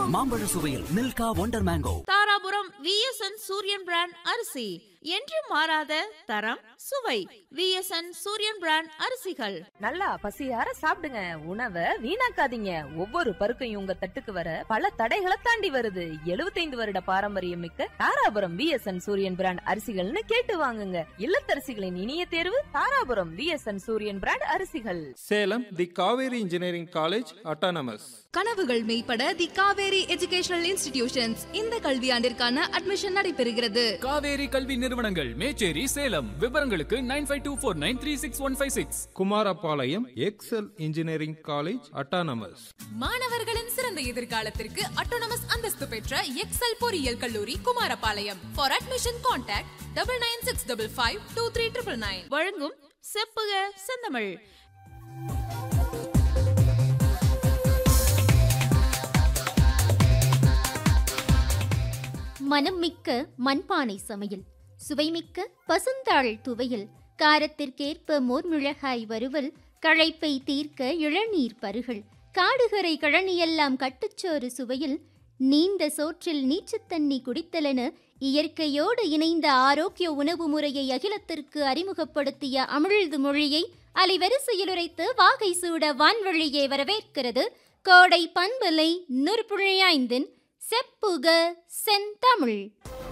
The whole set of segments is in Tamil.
மாம்பழ சுவையில் Milka wonder mango Dharapuram VSN Suriyan brand அரிசி என்று மாறாத தரம் சுவை விஎஸ்என் சூரியன் பிராண்ட் அரிசிகள் நல்லா பசியார சாப்பிடுங்க உணவை வீணாக்காதீங்க ஒவ்வொரு பருக்கையும் உங்க தட்டுக்கு வர பல தடைகளை தாண்டி வருது 75 வருட பாரம்பரியம் மிக்க தாராபுரம் விஎஸ்என் சூரியன் பிராண்ட் அரிசிகள்னு கேட்டு வாங்குங்க இல்லத்தரசிகளின் இனிய தேர்வு தாராபுரம் விஎஸ்என் சூரியன் பிராண்ட் அரிசிகள் Salem the Kaveri engineering college autonomous கனவுகள் மெய்ப்பட தி காவேரி எஜுகேஷனல் இன்ஸ்டிடியூஷன்ஸ் இந்த கல்வியாண்டிற்கான அட்மிஷன் நடைபெறுகிறது காவேரி கல்வி நிறுவனங்கள் மேச்சேரி சேலம் விவரங்களுக்கு nine five two four nine three six one five six Kumarapalayam Excel engineering college autonomous மாணவர்களின் சிறந்த எதிர்காலத்திற்கு அட்டோனமஸ் அந்தஸ்து பெற்ற எக்ஸல் பொறியியல் கல்லூரி Kumarapalayam for admission contact double nine six double five two three triple nine வழங்கும் செப்புக செந்தமிழ் மனம் மிக்க மண்பானை சமையல் சுவைமிக்க பசுந்தாள் துவையல் காரத்திற்கேற்ப மோர் மிளகாய் வறுவல் களைப்பை தீர்க்க இளநீர் பருகல் காடுகரை கழனியெல்லாம் கட்டுச்சோறு சுவையில் நீண்ட சோற்றில் நீச்சுத்தண்ணி குடித்தலென இயற்கையோடு இணைந்த ஆரோக்கிய உணவு முறையை அகிலத்திற்கு அறிமுகப்படுத்திய அமிழ்து மொழியை அலைவரிசையில் உரைத்து வாகை சூட வான்வழியே வரவேற்கிறது கோடை பண்பலை நூற்புழையாய்ந்தின் செப்புக செந்தமிழ்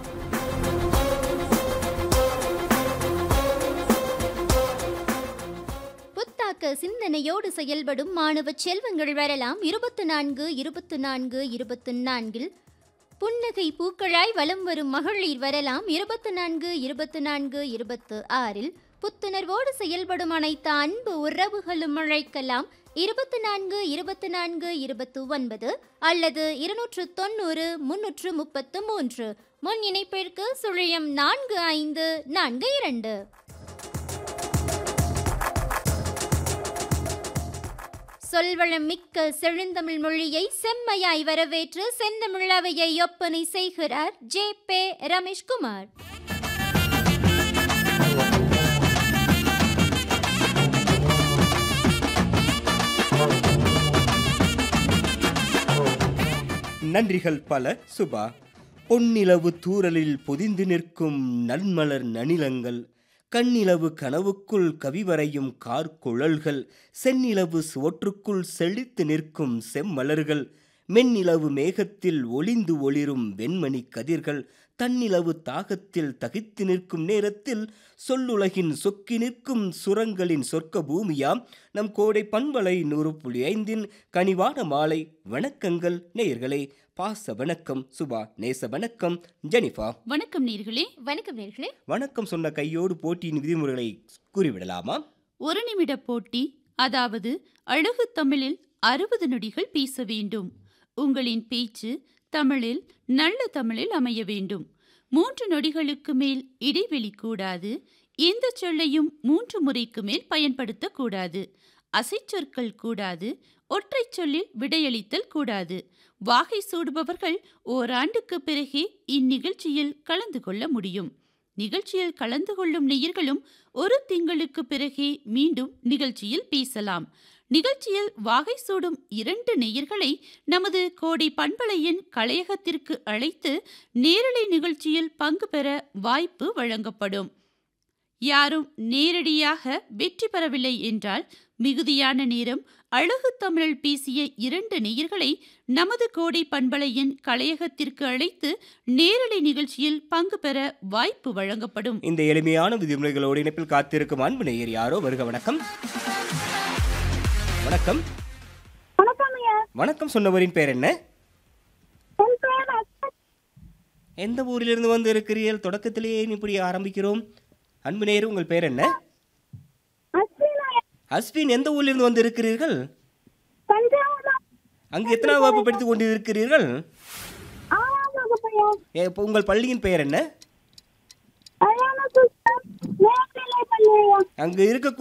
புத்தாக்க சிந்தனையோடு செயல்படும் மாணவ செல்வங்கள் வரலாம் இருபத்து நான்கு இருபத்து நான்கு இருபத்து நான்கில் புன்னகை பூக்களாய் வலம் வரும் மகளிர் வரலாம் இருபத்து நான்கு இருபத்து நான்கு இருபத்து ஆறில் புத்துணர்வோடு செயல்படும் அனைத்து அன்பு உறவுகளும் அழைக்கலாம் இருபத்து நான்கு இருபத்து நான்கு இருபத்து ஒன்பது அல்லது இருநூற்று தொண்ணூறு முன்னூற்று முப்பத்து மூன்று முன் இணைப்பிற்கு சுழியம் நான்கு ஐந்து நான்கு இரண்டு சொல்வளம் மிக்க செழுந்தமிழ் மொழியை செம்மையாய் வரவேற்று செந்தமிழவையை ஒப்பனை செய்கிறார் ஜே பே ரமேஷ்குமார் நன்றிகள் பல சுபா பொன்னிலவு தூறலில் பொதிந்து நிற்கும் நன்மலர் நனிலங்கள் கண்ணிலவு கனவுக்குள் கவிவரையும் கார்குழல்கள் செந்நிலவு சுவற்றுக்குள் செழித்து நிற்கும் செம்மலர்கள் மென்னிலவு மேகத்தில் ஒளிந்து ஒளிரும் வெண்மணி கதிர்கள் தன்னிலவு தாகத்தில் தகித்து நிற்கும் நேரத்தில் சொல்லுலகின் சொக்கி நிற்கும் சுரங்களின் சொர்க்க பூமியாம் நம் கோடை பண்பலை நூறு புள்ளி ஐந்தின் கனிவான மாலை வணக்கங்கள் நேயர்களே பாச வணக்கம் சுபா நேச வணக்கம் ஜெனிஃபா வணக்கம் நீர்களே வணக்கம் நேர்களே வணக்கம் சொன்ன கையோடு போட்டியின் விதிமுறைகளை கூறிவிடலாமா ஒரு நிமிட போட்டி அதாவது அழகு தமிழில் அறுபது நொடிகள் பேச வேண்டும் உங்களின் பேச்சு தமிழில் நல்ல தமிழில் அமைய வேண்டும் மூன்று நொடிகளுக்கு மேல் இடைவெளி கூடாது எந்த சொல்லையும் மூன்று முறைக்கு மேல் பயன்படுத்தக்கூடாது அசைச்சொற்கள் கூடாது ஒற்றைச் சொல்லில் விடையளித்தல் கூடாது வாகை சூடுபவர்கள் ஓராண்டுக்கு பிறகே இந்நிகழ்ச்சியில் கலந்து கொள்ள முடியும் நிகழ்ச்சியில் கலந்து கொள்ளும் நேயர்களும் ஒரு திங்களுக்கு பிறகே மீண்டும் நிகழ்ச்சியில் பேசலாம் நிகழ்ச்சியில் வாகை சூடும் இரண்டு நேயர்களை நமது கோடை பண்பலையின் கலையகத்திற்கு அழைத்து நேரலை நிகழ்ச்சியில் பங்கு பெற வாய்ப்பு வழங்கப்படும் யாரும் நேரடியாக வெற்றி பெறவில்லை என்றால் மிகுதியான நேரம் அழகு தமிழில் பேசிய இரண்டு நேயர்களை நமது கோடை பண்பலையின் கலையகத்திற்கு அழைத்து நேரலை நிகழ்ச்சியில் பங்கு பெற வாய்ப்பு வழங்கப்படும் இந்த எளிமையான விதிமுறைகளோடு இணைப்பில் காத்திருக்கும் அன்பு நேயர் யாரோ வருக வணக்கம் வணக்கம் வணக்கம் சொன்னவரின் பேர் என்ன எந்த ஊரிலிருந்து வந்து இருக்கிறீர்கள் தொடக்கத்திலேயே இப்படி ஆரம்பிக்கிறோம் அன்பு நேயர் உங்கள் பேர் என்ன அஸ்வின் எந்த ஊரிலிருந்து வந்து இருக்கிறீர்கள் அங்கு எத்தனாவது வகுப்பு படித்துக் கொண்டு இருக்கிறீர்கள் ஏ, இப்ப உங்கள் பள்ளியின் பெயர் என்ன அங்கு இருக்க